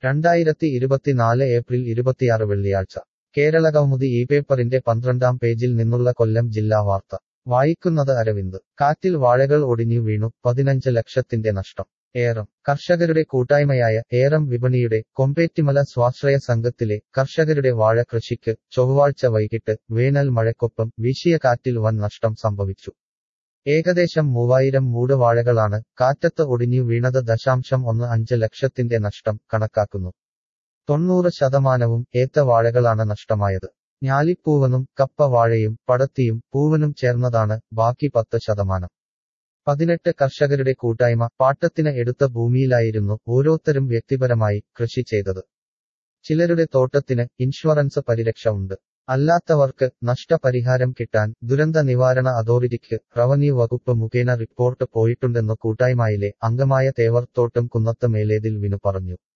രണ്ടായിരത്തി ഇരുപത്തിനാല് ഏപ്രിൽ ഇരുപത്തിയാറ് വെള്ളിയാഴ്ച കേരള കൗമുദി ഈ പേപ്പറിന്റെ പന്ത്രണ്ടാം പേജിൽ നിന്നുള്ള കൊല്ലം ജില്ലാ വാർത്ത വായിക്കുന്നത് അരവിന്ദ് കാറ്റിൽ വാഴകൾ ഒടിഞ്ഞു വീണു പതിനഞ്ച് ലക്ഷത്തിന്റെ നഷ്ടം ഏറം കർഷകരുടെ കൂട്ടായ്മയായ ഏറം വിപണിയുടെ കൊമ്പേറ്റിമല സ്വാശ്രയ സംഘത്തിലെ കർഷകരുടെ വാഴ കൃഷിക്ക് ചൊവ്വാഴ്ച വൈകിട്ട് വേനൽ മഴക്കൊപ്പം വീശിയ കാറ്റിൽ വൻ നഷ്ടം സംഭവിച്ചു ഏകദേശം മൂവായിരം മൂട് വാഴകളാണ് കാറ്റത്ത് ഒടിഞ്ഞു വീണത് ദശാംശം ഒന്ന് അഞ്ച് ലക്ഷത്തിന്റെ നഷ്ടം കണക്കാക്കുന്നു തൊണ്ണൂറ് ശതമാനവും ഏത്ത വാഴകളാണ് നഷ്ടമായത് ഞാലിപ്പൂവനും കപ്പ വാഴയും പടത്തിയും പൂവനും ചേർന്നതാണ് ബാക്കി പത്ത് ശതമാനം പതിനെട്ട് കർഷകരുടെ കൂട്ടായ്മ പാട്ടത്തിന് എടുത്ത ഭൂമിയിലായിരുന്നു ഓരോരുത്തരും വ്യക്തിപരമായി കൃഷി ചെയ്തത് ചിലരുടെ തോട്ടത്തിന് ഇൻഷുറൻസ് പരിരക്ഷ ഉണ്ട് അല്ലാത്തവർക്ക് നഷ്ടപരിഹാരം കിട്ടാൻ ദുരന്ത നിവാരണ അതോറിറ്റിക്ക് റവന്യൂ വകുപ്പ് മുഖേന റിപ്പോർട്ട് പോയിട്ടുണ്ടെന്ന് കൂട്ടായ്മയിലെ അംഗമായ തേവർത്തോട്ടം കുന്നത്ത് മേലേതിൽ വിനു പറഞ്ഞു